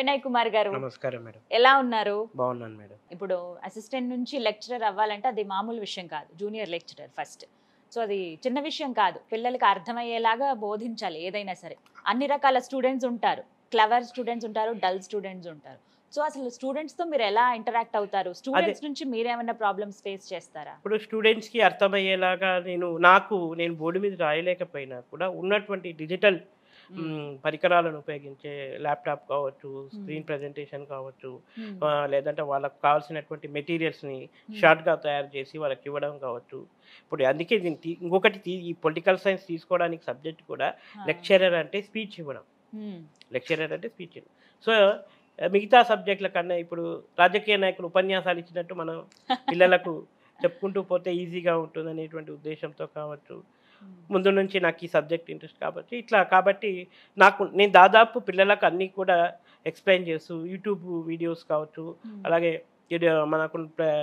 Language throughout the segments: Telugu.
వినయ్ కుమార్ గారు నమస్కారం మేడం ఎలా ఉన్నారు బాగున్నాను మేడం ఇప్పుడు అసిస్టెంట్ నుంచి లెక్చరర్ అవ్వాలంటే అది మామూలు విషయం కాదు జూనియర్ లెక్చరర్ ఫస్ట్ సో అది చిన్న విషయం కాదు పిల్లలకి అర్థమయ్యేలాగా బోధించాలి ఏదైనా సరే అన్ని రకాల స్టూడెంట్స్ ఉంటారు క్లవర్ స్టూడెంట్స్ ఉంటారు డల్ స్టూడెంట్స్ ఉంటారు సో అసలు స్టూడెంట్స్ తో మీరు ఎలా ఇంటరాక్ట్ అవుతారు స్టూడెంట్స్ నుంచి మీరేమైనా ప్రాబ్లమ్స్ ఫేస్ చేస్తారా ఇప్పుడు స్టూడెంట్స్కి అర్థమయ్యేలాగా నేను నాకు నేను బోర్డు మీద రాయలేకపోయినా కూడా ఉన్నటువంటి డిజిటల్ మ్, పరికరాలను ఉపయోగించే ల్యాప్టాప్ కావచ్చు స్క్రీన్ ప్రజెంటేషన్ కావచ్చు Hmm. ఆ, లేదంటే వాళ్ళకు కావాల్సినటువంటి మెటీరియల్స్ని షార్ట్గా తయారు చేసి వాళ్ళకి ఇవ్వడం కావచ్చు ఇప్పుడు అందుకే దీన్ని తీ- ఇంకొకటి తీ- ఈ పొలిటికల్ సైన్స్ తీసుకోవడానికి సబ్జెక్ట్ కూడా Ah. లెక్చరర్ అంటే స్పీచ్ ఇవ్వడం Hmm. లెక్చరర్ అంటే స్పీచ్ సో మిగతా సబ్జెక్టుల కన్నా ఇప్పుడు రాజకీయ నాయకులు ఉపన్యాసాలు ఇచ్చినట్టు మనం పిల్లలకు చెప్పుకుంటూ పోతే ఈజీగా ఉంటుంది అనేటువంటి ఉద్దేశంతో కావచ్చు Hmm. ముందు నుంచి నాకు ఈ సబ్జెక్ట్ ఇంట్రెస్ట్ కాబట్టి ఇట్లా కాబట్టి నాకు నేను దాదాపు పిల్లలకు అన్నీ కూడా ఎక్స్ప్లెయిన్ చేస్తూ యూట్యూబ్ వీడియోస్ కావచ్చు Hmm. అలాగే ఇది మనకు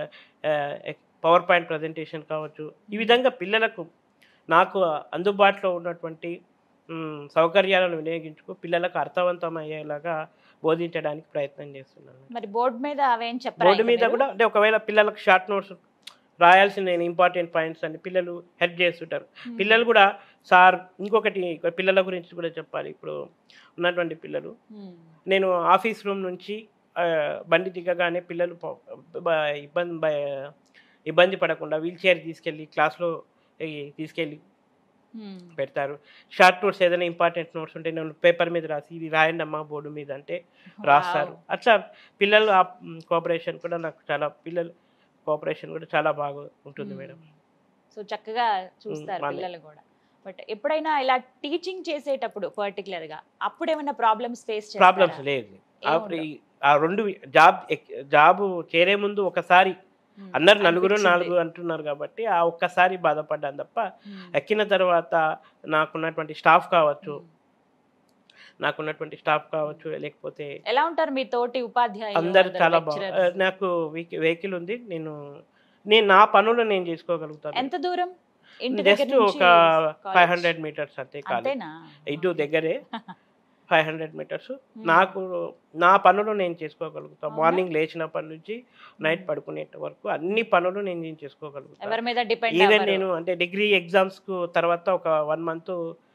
పవర్ పాయింట్ ప్రజెంటేషన్ కావచ్చు ఈ విధంగా పిల్లలకు నాకు అందుబాటులో ఉన్నటువంటి మ్, సౌకర్యాలను వినియోగించుకో పిల్లలకు అర్థవంతం అయ్యేలాగా బోధించడానికి ప్రయత్నం చేస్తున్నాను మరి బోర్డు మీద అవేం చెప్పరా బోర్డు ఇంకా మీద మీరు? కూడా అంటే ఒకవేళ పిల్లలకు షార్ట్ నోట్స్ రాయాల్సిన ఇంపార్టెంట్ పాయింట్స్ అని పిల్లలు హెల్ప్ చేస్తుంటారు Hmm. పిల్లలు కూడా సార్ ఇంకొకటి పిల్లల గురించి కూడా చెప్పాలి ఇప్పుడు ఉన్నటువంటి పిల్లలు Hmm. నేను ఆఫీస్ రూమ్ నుంచి ఆ, బండి దిగగానే పిల్లలు ప- బ- ఇబ్బంది బ- ఇబ్బంది పడకుండా వీల్ చైర్ తీసుకెళ్ళి క్లాస్లో తీసుకెళ్ళి Hmm. పెడతారు షార్ట్ నోట్స్ ఏదైనా ఇంపార్టెంట్ నోట్స్ ఉంటే నేను పేపర్ మీద రాసి ఇది రాయండి అమ్మా బోర్డు మీద అంటే రాస్తారు Wow. అట్లా పిల్లలు ఆ కోఆపరేషన్ కూడా నాకు చాలా పిల్లలు కోఆపరేషన్ కూడా చాలా బాగా ఉంటుంది Hmm. మేడం సో చక్కగా చూస్తారు వాళ్ళే. పిల్లలు కూడా బట్ ఎప్పుడైనా ఇలా టీచింగ్ చేసేటప్పుడు పర్టికులర్ గా అప్పుడు ఏమైనా ప్రాబ్లమ్స్ ఫేస్ ప్రాబ్లమ్స్ లేదు అప్పుడు ఈ- ఆ రెండు జాబ్ జాబ్ చేరే ముందు ఒకసారి అందరు నలుగురు నాలుగు అంటున్నారు కాబట్టి ఆ ఒక్కసారి బాధపడ్డాను తప్ప ఎక్కిన తర్వాత నాకున్నటువంటి స్టాఫ్ కావచ్చు నాకున్నటువంటి స్టాఫ్ కావచ్చు లేకపోతే ఎలా ఉంటారు మీ తోటి ఉపాధ్యాయులు అందరు అందరు చాలా బాగా lecturers? నాకు వెహికల్ ఉంది నేను నేను నా పనులు నేను చేసుకోగలుగుతాను ఎంత దూరం ఇంటి దగ్గర జస్ట్ నుంచి ఒక college? ఫైవ్ హండ్రెడ్ మీటర్స్ అంతే కాలేదు అంతేనా ఇటు దగ్గరే ఫైవ్ హండ్రెడ్ మీటర్స్ నాకు నా పనులు నేను చేసుకోగలుగుతాను అవునా? మార్నింగ్ లేచినప్పటి నుంచి నైట్ పడుకునేంత వరకు అన్ని పనులు నేను నేను చేసుకోగలుగుతాను ఎవరి మీద డిపెండ్ ఈవెన్ నేను అంటే డిగ్రీ ఎగ్జామ్స్కు తర్వాత ఒక వన్ మంత్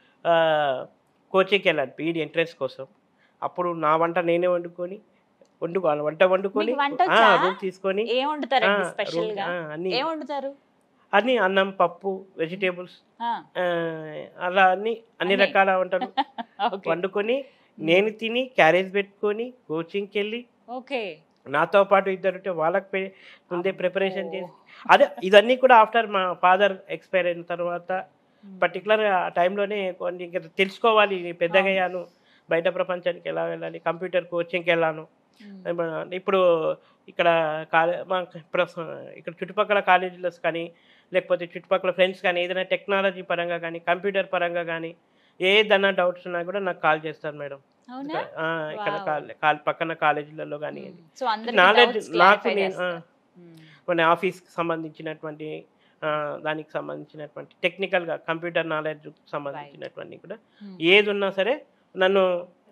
కోచింగ్కి వెళ్ళాను పీఈడి ఎంట్రన్స్ కోసం అప్పుడు నా వంట నేనే వండుకొని వండుకోవాలి వంట వండుకొని మీకు వంట ఆ, వచ్చా? రూమ్ తీసుకొని ఏం వండుతారండి ఆ, స్పెషల్ room- గా ఆ, అన్ని ఏం వండుతారు అన్ని అన్నం పప్పు వెజిటేబుల్స్ ఆ, అలా అన్ని అన్ని అన్ని. రకాల వంటలు ఓకే వండుకొని నేను తిని క్యారేజ్ పెట్టుకొని కోచింగ్కి వెళ్ళి ఓకే నాతో పాటు ఇద్దరు ఉంటే వాళ్ళకి పె- ముందే ప్రిపరేషన్ అబ్బో. చేసి అదే ఇదన్నీ కూడా ఆఫ్టర్ మా ఫాదర్ ఎక్స్పైర్ అయిన తర్వాత పర్టికులర్ ఆ టైంలోనే కొన్ని ఇంకా తెలుసుకోవాలి నేను పెద్దగా అవును. అయ్యాను బయట ప్రపంచానికి ఎలా వెళ్ళాలి కంప్యూటర్ కోచింగ్కి వెళ్ళాను ఉమ్. ఇప్పుడు ఇక్కడ కాలే మా ప్రస్తుతం ఇక్కడ చుట్టుపక్కల కాలేజీలో కానీ లేకపోతే చుట్టుపక్కల ఫ్రెండ్స్ కానీ ఏదైనా టెక్నాలజీ పరంగా కానీ కంప్యూటర్ పరంగా కానీ ఏదన్నా డౌట్స్ ఉన్నా కూడా నాకు కాల్ చేస్తారు మేడం అవునా ఆ, ఇక్కడ Wow. కాలే- కాల్- పక్కన కాలేజీలలో కానీ సో అందరి Knowledge నాకు నేను, నేను ఆ, కొన్ని ఆఫీస్కి సంబంధించినటువంటి ఆ, దానికి సంబంధించినటువంటి టెక్నికల్గా కంప్యూటర్ నాలెడ్జ్ సంబంధించినటువంటి కూడా ఏది ఉన్నా సరే నన్ను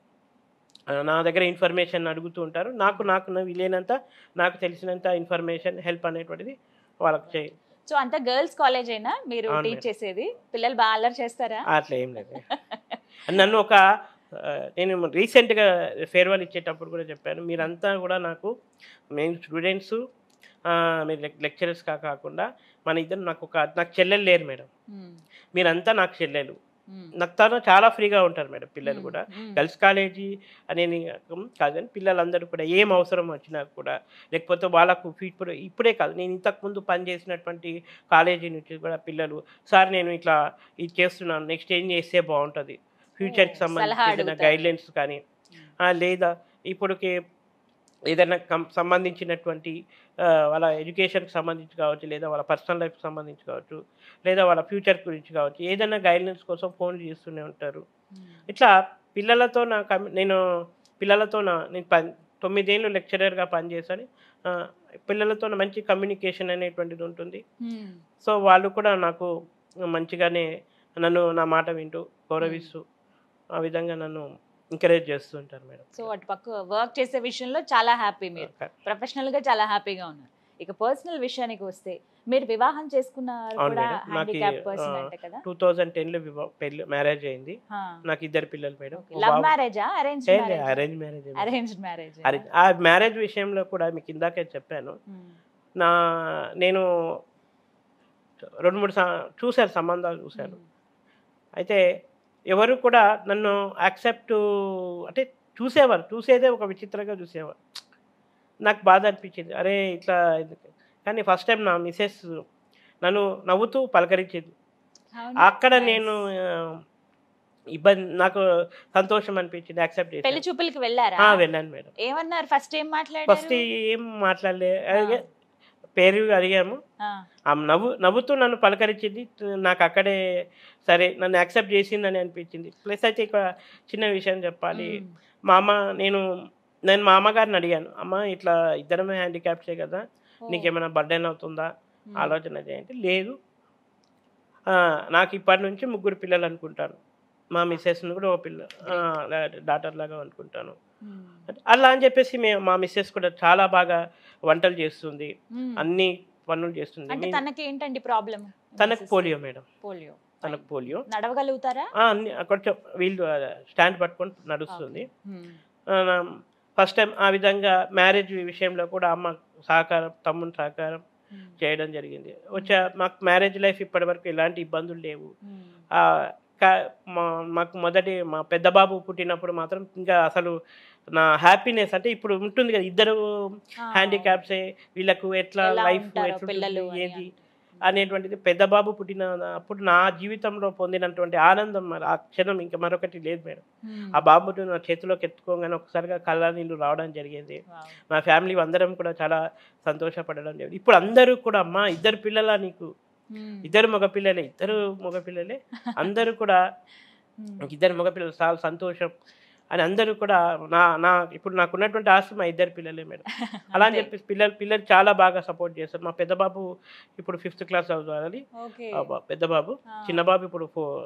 ఆ, నా దగ్గర ఇన్ఫర్మేషన్ అడుగుతూ ఉంటారు నాకు నాకు నా వీలైనంత నాకు తెలిసినంత ఇన్ఫర్మేషన్ హెల్ప్ అనేటువంటిది వాళ్ళకి చేయి సో అంత గర్ల్స్ కాలేజ్ అయినా మీరు అవును టీచ్ చేసేది పిల్లలు బాగా అల్లరి చేస్తారా అట్లా ఏం లేదు నన్ను ఒక ఆ, నేను రీసెంట్గా ఫేర్వెల్ ఇచ్చేటప్పుడు కూడా చెప్పాను మీరంతా కూడా నాకు మేము స్టూడెంట్స్ మీరు లెక్చరర్స్ కా కాకుండా మన ఇద్దరు నాకు ఒక నాకు చెల్లెలు లేరు మేడం ఉమ్, మీరంతా నాకు చెల్లెలు ఉమ్, నాకు తను చాలా ఫ్రీగా ఉంటారు మేడం పిల్లలు ఉమ్, కూడా ఉమ్, గర్ల్స్ కాలేజీ అనేది కాదు కానీ పిల్లలందరూ కూడా ఏం అవసరం వచ్చినా కూడా లేకపోతే వాళ్ళకు ఇప్పుడు ఇప్పుడే కాదు నేను ఇంతకుముందు పనిచేసినటువంటి కాలేజీ నుంచి కూడా పిల్లలు సార్ నేను ఇట్లా ఇది చేస్తున్నాను నెక్స్ట్ ఏం చేస్తే బాగుంటుంది ఫ్యూచర్కి ఓ, సలహా సంబంధించిన అడుగుతారు. గైడ్లైన్స్ కానీ ఆ, లేదా ఇప్పటికి ఏదైనా కం సంబంధించినటువంటి ఆ, వాళ్ళ ఎడ్యుకేషన్కి సంబంధించి కావచ్చు లేదా వాళ్ళ పర్సనల్ లైఫ్కి సంబంధించి కావచ్చు లేదా వాళ్ళ ఫ్యూచర్ గురించి కావచ్చు ఏదైనా గైడ్లైన్స్ కోసం ఫోన్ చేస్తూనే ఉంటారు ఉమ్, ఇట్లా పిల్లలతో నా కమ్యూ- నేను పిల్లలతో నా నేను పని తొమ్మిదేళ్ళు లెక్చరర్గా పనిచేశాను ఆ, పిల్లలతో నా మంచి కమ్యూనికేషన్ అనేటువంటిది ఉంటుంది ఉమ్, సో వాళ్ళు కూడా నాకు మంచిగానే నన్ను నా మాట వింటూ గౌరవిస్తూ ఆ విధంగా నన్ను ఎంకరేజ్ చేస్తుంటారు మేడం సో అటు పక్క వర్క్ చేసే విషయంలో చాలా హ్యాపీ మీరు ప్రొఫెషనల్ గా చాలా హ్యాపీగా ఉన్నారు ఇక పర్సనల్ విషయానికి వస్తే మీరు వివాహం చేసుకున్నారు అవును కూడా మేడం. నాకు హ్యాండిక్యాప్ ఈ, పర్సన్ ఆ, అంటే కదా టూ థౌజండ్ టెన్లో పెళ్లి మ్యారేజ్ అయింది నాకు ఇద్దరు పిల్లలు మేడం ఓ లవ్ బాబు- మ్యారేజా అరేంజ్ ఏ లే, అరేంజ్ మ్యారేజ్ అరేంజ్డ్ మ్యారేజ్ అరే ఆ మ్యారేజ్ విషయంలో కూడా మీకు ఇందాకే చెప్పాను నా నేను రెండు మూడు సా- చూశాను సంబంధాలు చూశాను అయితే ఎవరు కూడా నన్ను యాక్సెప్ట్ అంటే చూసేవారు చూసేదే ఒక విచిత్రంగా చూసేవారు నాకు బాధ అనిపించింది అరే ఇట్లా ఎందుకు? కానీ ఫస్ట్ టైం నా మిసెస్ నన్ను నవ్వుతూ పలకరించింది అక్కడ నేను ఆ, ఇబ్బంది నాకు సంతోషం అనిపించింది యాక్సెప్ట్ పెళ్లి చేసి చూపులకి వెళ్ళారా వెళ్ళాను మేడం ఏమన్నారు ఫస్ట్ ఏం ఫస్ట్ మాట్లాడారు ఏం మాట్లాడలే అడిగే- పేరు అడిగాము ఆ, ఆమె నవ్వు నవ్వుతూ నన్ను పలకరించింది నాకు అక్కడే సరే నన్ను యాక్సెప్ట్ చేసిందని అనిపించింది ప్లస్ అయితే ఇక చిన్న విషయం చెప్పాలి ఉమ్, మా అమ్మ నేను నేను మా అమ్మగారిని అడిగాను అమ్మ ఇట్లా ఇద్దరమే హ్యాండిక్యాప్సే కదా ఓ, నీకేమైనా బర్డెన్ అవుతుందా ఉమ్, ఆలోచన చేయండి లేదు ఆ, నాకు ఇప్పటి నుంచి ముగ్గురు పిల్లలు అనుకుంటాను మా మిస్సెస్ని కూడా ఒక పిల్ల డాటర్ లాగా అనుకుంటాను ఉమ్, అలా అని చెప్పేసి మేము మా మిస్సెస్ కూడా చాలా బాగా వంటలు చేస్తుంది ఉమ్. అన్ని పనులు చేస్తుంది అంటే మీ- తనకి ఏంటండి ప్రాబ్లం తనకు పోలియో మేడం పోలియో తనకు పోలియో నడవగలుగుతారా ఆ, అన్ని కొంచెం వీళ్ళు స్టాండ్ పట్టుకొని నడుస్తుంది ఉమ్, ఫస్ట్ టైం ఆ విధంగా మ్యారేజ్ విషయంలో కూడా అమ్మ సహకారం తమ్ముని సహకారం ఉమ్, చేయడం జరిగింది వచ్చే మాకు మ్యారేజ్ లైఫ్ ఇప్పటి వరకు ఎలాంటి ఇబ్బందులు లేవు ఉమ్, ఆ, కా- మా- మాకు మొదటి మా పెద్ద బాబు పుట్టినప్పుడు మాత్రం ఇంకా అసలు నా హ్యాపీనెస్ అంటే ఇప్పుడు ఉంటుంది కదా ఇద్దరు ఆ, హ్యాండిక్యాప్సే వీళ్ళకు ఎట్లా ఎలా లైఫ్ ఉంటారో పిల్లలు అని ఏది అంటారు. అనేటువంటిది పెద్ద బాబు పుట్టిన అప్పుడు నా జీవితంలో పొందినటువంటి ఆనందం మరి ఆ క్షణం ఇంకా మరొకటి లేదు మేడం ఉమ్, ఆ బాబుని నా చేతిలోకి ఎత్తుకోగానే ఒకసారిగా కళ్ళ నీళ్ళు రావడం జరిగింది వావ్. మా ఫ్యామిలీ అందరం కూడా చాలా సంతోషపడడం జరిగింది ఇప్పుడు అందరూ కూడా అమ్మా ఇద్దరు పిల్లల నీకు ఉమ్, ఇద్దరు మగపిల్లలే ఇద్దరు మగపిల్లలే అందరూ కూడా ఉమ్, ఇద్దరు మగపిల్లలు చాలా సంతోషం అని అందరూ కూడా నా నా ఇప్పుడు నాకు ఉన్నటువంటి ఆస్తి మా ఇద్దరు పిల్లలే మేడం అలా అని అంతే. చెప్పి పిల్లలు పిల్లలు చాలా బాగా సపోర్ట్ చేస్తారు మా పెద్ద బాబు ఇప్పుడు ఫిఫ్త్ క్లాస్ చదవాలి ఓకే ఆ బా- పెద్ద బాబు ఆ. చిన్న బాబు ఇప్పుడు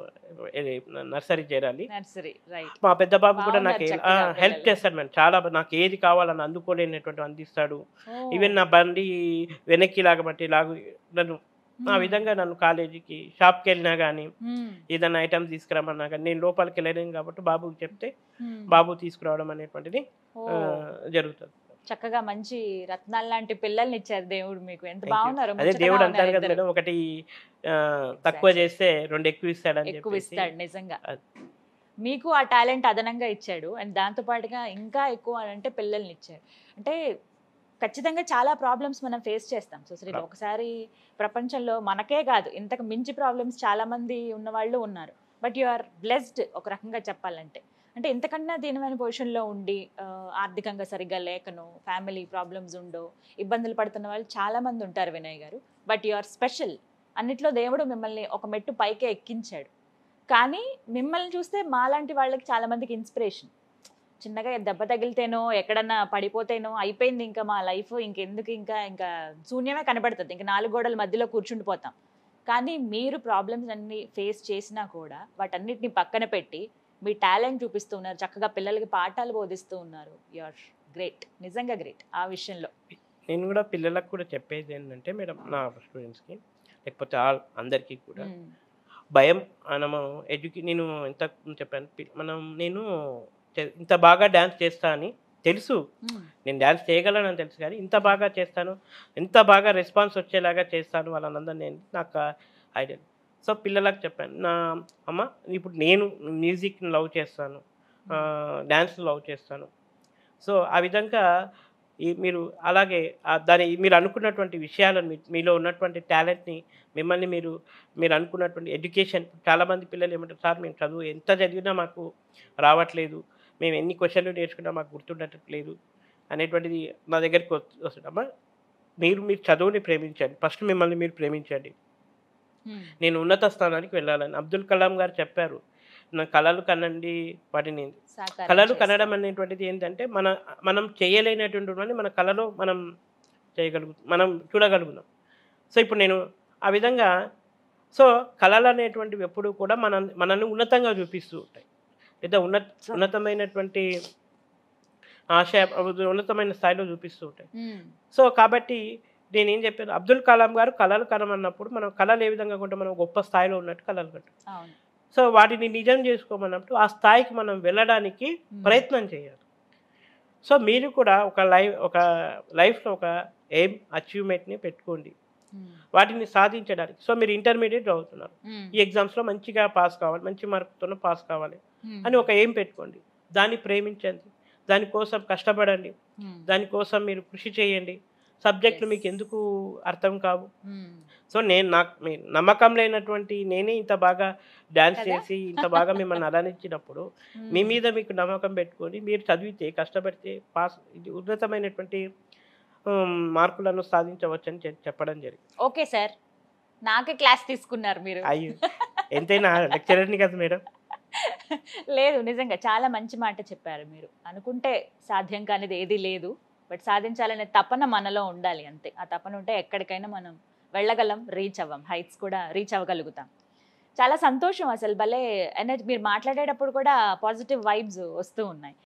నర్సరీ చేరాలి నర్సరీ రైట్ మా పెద్ద బాబు కూడా బాగున్నారు నాకు చక్కగా హెల్ప్ పిల్లలు. చేస్తాడు మేడం చాలా బా- నాకు ఏది కావాలని అందుకోలేనటువంటి అందిస్తాడు ఓ, ఈవెన్ నా బండి వెనక్కి లాగబట్టి లాగు నన్ను ఆ ఉమ్, విధంగా నన్ను కాలేజీకి షాప్కి వెళ్ళినా కానీ ఉమ్, ఏదైనా ఐటమ్స్ తీసుకురామన్నా కానీ నేను లోపలికి వెళ్ళలేను కాబట్టి బాబుకి చెప్తే ఉమ్. బాబు తీసుకురావడం అనేటువంటిది ఓ, ఆ, జరుగుతుంది చక్కగా మంచి రత్నాలు లాంటి పిల్లల్ని ఇచ్చారు దేవుడు మీకు ఎంత Thank you. బాగున్నారు అదే ముచ్చటగా దేవుడు ఉన్నారు అంటారు కదా ఇద్దరు. మేడం ఒకటి ఆ, తక్కువ చేస్తే రెండు ఎక్కువ ఇస్తాడని ఎక్కువ చెప్పేసి ఇస్తాడు నిజంగా అది. మీకు ఆ టాలెంట్ అదనంగా ఇచ్చాడు అండ్ దాంతో పాటుగా ఇంకా ఎక్కువ అని అంటే పిల్లల్ని ఇచ్చాడు అంటే ఖచ్చితంగా చాలా ప్రాబ్లమ్స్ మనం ఫేస్ చేస్తాం సొసైటీలో Right. ఒకసారి ప్రపంచంలో మనకే కాదు ఇంతకు మించి ప్రాబ్లమ్స్ చాలా మంది ఉన్న వాళ్ళు ఉన్నారు బట్ యు ఆర్ బ్లెస్డ్ ఒక రకంగా చెప్పాలంటే అంటే ఇంతకన్నా దీనమైన పొజిషన్లో ఉండి ఆ, ఆర్థికంగా సరిగ్గా లేకను ఫ్యామిలీ ప్రాబ్లమ్స్ ఉండో ఇబ్బందులు పడుతున్న వాళ్ళు చాలా మంది ఉంటారు వినయ్ గారు బట్ యు ఆర్ స్పెషల్ అన్నిట్లో దేవుడు మిమ్మల్ని ఒక మెట్టు పైకే ఎక్కించాడు కానీ మిమ్మల్ని చూస్తే మాలాంటి వాళ్ళకి చాలా మందికి ఇన్స్పిరేషన్ చిన్నగా దెబ్బ తగిలితేనో ఎక్కడన్నా పడిపోతేనో అయిపోయింది ఇంకా మా లైఫ్ ఇంకెందుకు ఇంకా ఇంకా శూన్యమే కనబడుతుంది ఇంకా నాలుగు గోడల మధ్యలో కూర్చుండిపోతాం కానీ మీరు ప్రాబ్లమ్స్ అన్ని ఫేస్ చేసినా కూడా వాటన్నిటిని పక్కన పెట్టి మీ టాలెంట్ చూపిస్తూ ఉన్నారు చక్కగా పిల్లలకి పాఠాలు బోధిస్తూ ఉన్నారు యు ఆర్ గ్రేట్ నిజంగా గ్రేట్ ఆ విషయంలో నేను కూడా పిల్లలకు కూడా చెప్పేది ఏంటంటే మేడం నా స్టూడెంట్స్కి లేకపోతే ఆల్ అందరికీ కూడా మ్మ్. భయం మనము ఎడ్యుకే నేను ఎంత చెప్పాను పి- మనం నేను చే- ఇంత బాగా డ్యాన్స్ చేస్తా అని తెలుసు మ్మ్. నేను డ్యాన్స్ చేయగలనని తెలుసు కానీ ఇంత బాగా చేస్తాను ఎంత బాగా రెస్పాన్స్ వచ్చేలాగా చేస్తాను వాళ్ళందరూ నేను నాకు ఐడియా సో పిల్లలకు చెప్పాను నా అమ్మ ఇప్పుడు నేను మ్యూజిక్ని లవ్ చేస్తాను డ్యాన్స్ లవ్ చేస్తాను సో ఆ విధంగా ఈ మీరు అలాగే ఆ దాని మీరు అనుకున్నటువంటి విషయాలను మీ- మీలో ఉన్నటువంటి టాలెంట్ని మిమ్మల్ని మీరు మీరు అనుకున్నటువంటి ఎడ్యుకేషన్ చాలామంది పిల్లలు ఏమంటారు సార్ మేము చదువు ఎంత చదివినా మాకు రావట్లేదు మేము ఎన్ని క్వశ్చన్లు నేర్చుకున్నా మాకు గుర్తుండట్లేదు అనేటువంటిది నా దగ్గరికి వస్తు- వస్తుందమ్మా మీరు మీరు చదువుని ప్రేమించండి ఫస్ట్ మిమ్మల్ని మీరు ప్రేమించండి మ్మ్. నేను ఉన్నత స్థానానికి వెళ్ళాలని అబ్దుల్ కలాం గారు చెప్పారు నా కళలు కనండి వాటిని సాకారం కళలు చేస్తాం. కనడం అనేటువంటిది ఏంటంటే మన మనం చేయలేనటువంటి మన కళలో మనం చేయగలుగు మనం చూడగలుగుతాం సో ఇప్పుడు నేను ఆ విధంగా సో కళలు అనేటువంటివి ఎప్పుడు కూడా మన మనల్ని ఉన్నతంగా చూపిస్తూ ఉంటాయి పెద్ద ఉన్నత ఉన్నతమైనటువంటి ఆశ ఉన్నతమైన స్థాయిలో చూపిస్తూ ఉంటాయి మ్మ్. సో కాబట్టి నేను ఏం చెప్పాను అబ్దుల్ కలాం గారు కళలు కనమన్నప్పుడు మనం కళలు ఏ విధంగా కొంటే మనం గొప్ప స్థాయిలో ఉన్నట్టు కళలు కంటాం అవును సో వాటిని నిజం చేసుకోమన్నప్పుడు ఆ స్థాయికి మనం వెళ్ళడానికి మ్మ్. ప్రయత్నం చేయాలి సో మీరు కూడా ఒక లైఫ్ ఒక లైఫ్లో ఒక ఎయిమ్ అచీవ్మెంట్ని పెట్టుకోండి మ్మ్. వాటిని సాధించడానికి సో మీరు ఇంటర్మీడియట్ చదువుతున్నారు మ్మ్. ఈ ఎగ్జామ్స్లో మంచిగా పాస్ కావాలి మంచి మార్కుతో పాస్ కావాలి మ్మ్. అని ఒక ఎయిమ్ పెట్టుకోండి దాన్ని ప్రేమించండి దానికోసం కష్టపడండి మ్మ్. దానికోసం మీరు కృషి చేయండి సబ్జెక్టులు Yes. మీకు ఎందుకు అర్థం కావు మ్మ్. సో నేను నాకు మీ నమ్మకం లేనటువంటి నేనే ఇంత బాగా డాన్స్ కదా? చేసి ఇంత బాగా మిమ్మల్ని అలరించినప్పుడు మీ మ్మ్. మీద మీకు నమ్మకం పెట్టుకొని మీరు చదివితే కష్టపడితే పాస్ ఇది ఉన్నతమైనటువంటి ఉమ్, మార్కులను సాధించవచ్చని చె- చెప్పడం జరిగింది ఓకే సార్ నాకే క్లాస్ తీసుకున్నారు మీరు అయ్యో ఎంతైనా లెక్చరర్ని కదా మేడం లేదు నిజంగా చాలా మంచి మాట చెప్పారు మీరు అనుకుంటే సాధ్యం కానిది ఏది లేదు బట్ సాధించాలనే తపన మనలో ఉండాలి అంతే ఆ తపన ఉంటే ఎక్కడికైనా మనం వెళ్ళగలం రీచ్ అవ్వం హైట్స్ కూడా రీచ్ అవ్వగలుగుతాం చాలా సంతోషం అసలు భలే ఎనర్జీ మీరు మాట్లాడేటప్పుడు కూడా పాజిటివ్ వైబ్స్ వస్తూ ఉన్నాయి